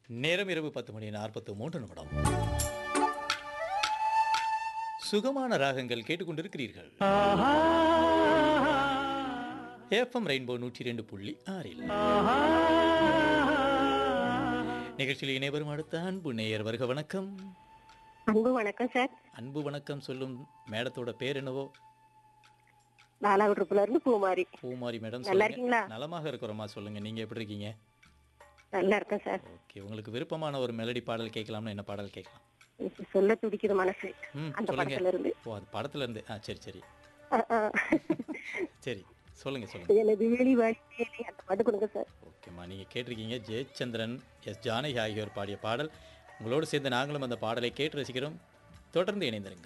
நேரம் இரவு பத்து மணி நாற்பத்து மூன்று நிமிடம் சுகமான ராகங்கள் கேட்டுக்கொண்டிருக்கிறீர்கள் ஏஃப்எம் ரெயின்போ நூற்றி ரெண்டு புள்ளி ஆறில் நிகழ்ச்சியில் இணைவரும் அடுத்த அன்பு நேயர் வருக வணக்கம் அன்பு வணக்கம் சார் அன்பு வணக்கம் சொல்லும் மேடத்தோட பேர் என்னவோ நாலாவது இருந்து பூமாரி பூமாரி மேடம் நல்லா சொல்லுங்க இருக்கீங்களா நலமாக இருக்கிறோமா சொல்லுங்க நீங்க எப்படி இருக்கீங்க நல்லா இருக்கேன் சார் ஓகே உங்களுக்கு விருப்பமான ஒரு மெலடி பாடல் கேட்கலாம்னா என்ன பாடல் கேட்கலாம் இப்ப சொல்ல துடிக்குது மனசு ம் அந்த சொல்லுங்க படத்துல இருந்து ஓ அது படத்துல இருந்து ஆ சரி சரி அஹ், அஹ். சரி சொல்லுங்க சொல்லுங்க எனது வெளி வழி வேலை அந்த பாட்டு கொடுங்க சார் ஓகேம்மா நீங்கள் கேட்டிருக்கீங்க ஜெயச்சந்திரன் எஸ் ஜானகி ஆகியோர் பாடிய பாடல் உங்களோடு சேர்ந்து நாங்களும் அந்த பாடலை கேட்டு ரசிக்கிறோம் தொடர்ந்து இணைந்திருங்கள்